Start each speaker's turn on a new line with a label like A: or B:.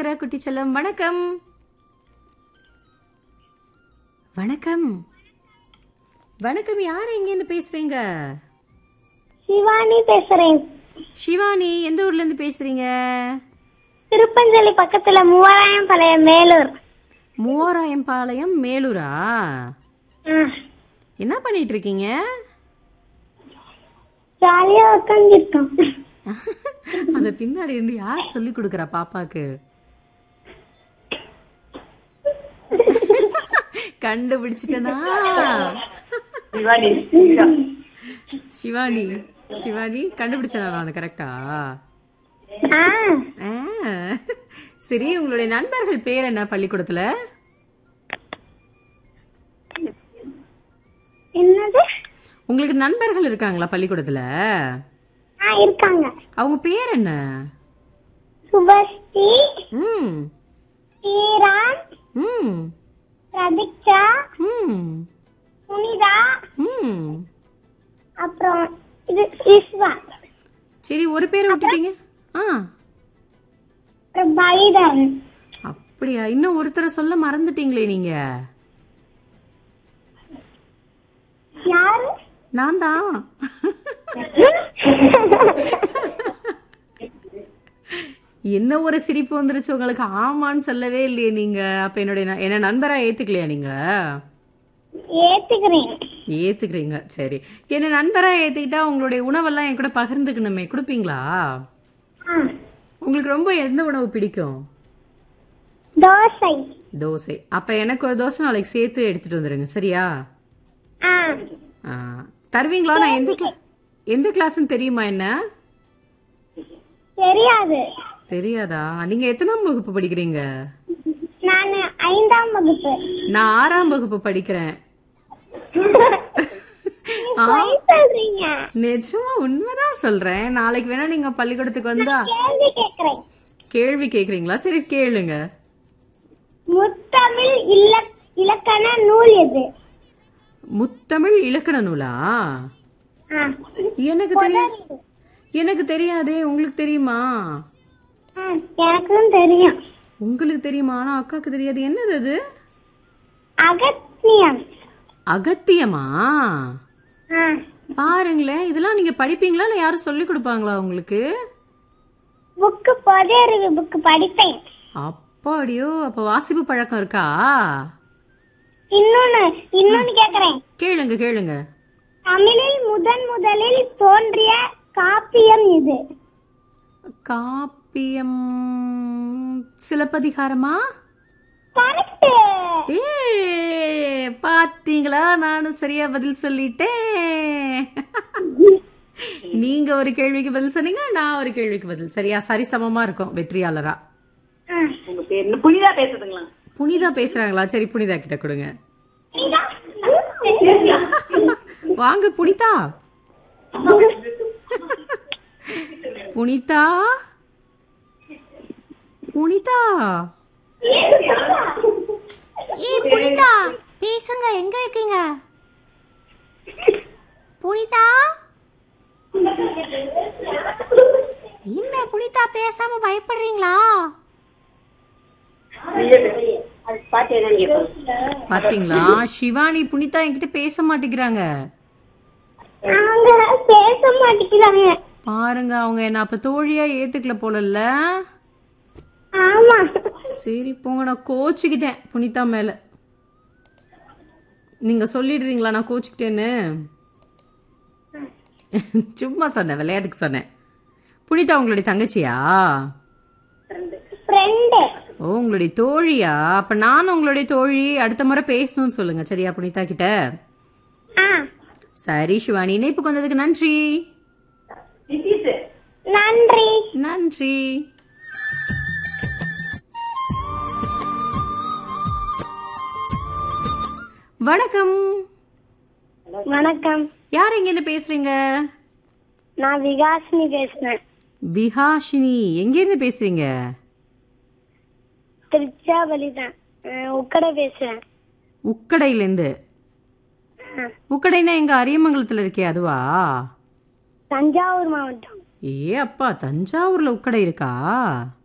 A: இருக்கிற குட்டி செல்லம் வணக்கம் வணக்கம் வணக்கம் யார் எங்கேருந்து பேசுறீங்க
B: சிவானி பேசுறேன்
A: சிவானி எந்த ஊர்ல இருந்து பேசுறீங்க
B: திருப்பஞ்சலி பக்கத்துல மூவாயிரம் பழைய மேலூர்
A: மூவாராயம் பாளையம் மேலூரா
B: ஆ,
A: என்ன பண்ணிட்டு இருக்கீங்க
B: ஜாலியா உட்காந்துருக்கோம்
A: அத பின்னாடி இருந்து யார் சொல்லி கொடுக்கறா பாப்பாக்கு கண்டுபிடிச்சிட்டனா சிவானி சிவானி கண்டுபிடிச்சனா நான் கரெக்டா
B: ஆ,
A: சரி உங்களுடைய நண்பர்கள் பேர் என்ன பள்ளிக்கூடத்துல
B: என்னது
A: உங்களுக்கு நண்பர்கள் இருக்காங்களா பள்ளிக்கூடத்துல
B: ஆ இருக்காங்க
A: அவங்க பேர் என்ன
B: சுபஸ்ரீ
A: ம்
B: ஸ்ரீராம்
A: ம்
B: பிரதீக்ஷா
A: ம்
B: புனிதா
A: ம்
B: அப்புறம் இது விஸ்வா
A: சரி ஒரு பேரை விட்டுட்டீங்க ஆ
B: அப்புறம் பலிதரன்
A: அப்படியா இன்னும் ஒருத்தரை சொல்ல மறந்துட்டீங்களே நீங்க
B: யாரு
A: நான் தான் என்ன ஒரு சிரிப்பு வந்துருச்சு உங்களுக்கு ஆமான்னு சொல்லவே இல்லையே நீங்க அப்ப என்னுடைய ந- என்ன நண்பரா ஏத்துக்கலையா நீங்க
B: ஏத்துக்கிறேன்
A: ஏத்துக்கிறீங்க சரி என்ன நண்பரா ஏத்துக்கிட்டா உங்களுடைய உணவெல்லாம் என் கூட பகிர்ந்துக்கணுமே கொடுப்பீங்களா
B: ஆ,
A: உங்களுக்கு ரொம்ப எந்த உணவு பிடிக்கும்
B: தோசை
A: தோசை அப்ப எனக்கு ஒரு தோசை நாளைக்கு சேர்த்து எடுத்துட்டு வந்துருங்க சரியா
B: ஆ
A: ஆ, தருவீங்களா நான் எந்த கிளா- எந்த கிளாஸ்ன்னு தெரியுமா என்ன
B: தெரியாது
A: தெரியாதா நீங்க எத்தனாம் வகுப்பு படிக்கிறீங்க
B: நான் ஐந்தாம் வகுப்பு
A: நான் ஆறாம் வகுப்பு படிக்கிறேன் ஆ,
B: பொய் சொல்றீங்க
A: நிஜமா உண்மைதான் சொல்றேன் நாளைக்கு வேணா நீங்க பள்ளிக்கூடத்துக்கு வந்தா
B: கேள்வி கேக்குறேன்
A: கேள்வி கேக்குறீங்களா சரி கேளுங்க
B: முத்தமிழ் இல்ல இலக்கண நூல் எது
A: முத்தமிழ் இலக்கண நூலா
B: ஆ.
A: எனக்கு தெரியும் எனக்கு தெரியாதே உங்களுக்கு தெரியுமா
B: ஆ, எனக்கும் தெரியும்
A: உங்களுக்கு தெரியுமா ஆனா அக்காக்கு தெரியாது என்னது அது
B: அகத்தியம்
A: அகத்தியமா
B: ஆ.
A: பாருங்களேன் இதெல்லாம் நீங்க படிப்பீங்களா இல்ல யாரும் சொல்லி கொடுப்பாங்களா உங்களுக்கு
B: புக்கு பொது அறிவு புக்கு படிப்பேன்
A: அப்பாடியோ அப்ப வாசிப்பு பழக்கம் இருக்கா
B: இன்னொன்னு இன்னொன்னு கேக்குறேன்
A: கேளுங்க கேளுங்க
B: தமிழில் முதன் முதலில் தோன்றிய காப்பியம் இது
A: காப்பியம் சிலப்பதிகாரமா
B: கரெக்ட்
A: ஏ பாத்தீங்களா நானும் சரியா பதில் சொல்லிட்டேன் நீங்க ஒரு கேள்விக்கு பதில் சொன்னீங்க நான் ஒரு கேள்விக்கு பதில் சரியா சரி சமமா இருக்கும் வெற்றியாளரா
C: உங்க பேர் என்ன புனிதா பேசுதுங்களா
A: புனிதா பேசுறாங்களா சரி புனிதா கிட்ட கொடுங்க வாங்க புனிதா புனிதா புனிதா
D: ஏய் புனிதா பேசுங்க எங்க இருக்கீங்க புனிதா என்ன புனிதா பேசாம பயப்படுறீங்களா
C: அது பாத்து என்னன்னு கேட்போம்
A: பாத்தீங்களா சிவானி புனிதா என்கிட்ட பேச மாட்டேங்கிறாங்க
B: அவங்க பேச மாட்டேங்கிறாங்க
A: பாருங்க அவங்க என்ன அப்ப தோழியா ஏத்துக்கல போலல்ல
B: ஆமா
A: சரி போங்க நான் கோச்சுக்கிட்டேன் புனிதா மேல நீங்க சொல்லிடுறீங்களா நான் கோச்சுக்கிட்டேன்னு சும்மா சொன்னேன் விளையாட்டுக்கு சொன்னேன் புனிதா உங்களுடைய தங்கச்சியா
B: ஃப்ரெண்டு
A: ஓ உங்களுடைய தோழியா அப்ப நானும் உங்களுடைய தோழி அடுத்த முறை பேசணும்னு சொல்லுங்க சரியா புனிதா கிட்ட
B: ஆ
A: சரி சிவானி இணைப்புக்கு வந்ததுக்கு நன்றி
B: நன்றி
A: நன்றி வணக்கம்
B: வணக்கம்
A: யார் எங்க இருந்து பேசுறீங்க
B: நான் விகாசினி பேசுறேன்
A: விஹாஷினி எங்க இருந்து பேசுறீங்க
B: திருச்சாவளி தான் உக்கடை பேசுறேன்
A: உக்கடையில இருந்து
B: ஆ,
A: உக்கடைனா எங்க அரியமங்கலத்துல இருக்கே அதுவா
B: தஞ்சாவூர் மாவட்டம்
A: ஏ அப்பா தஞ்சாவூர்ல உக்கடை இருக்கா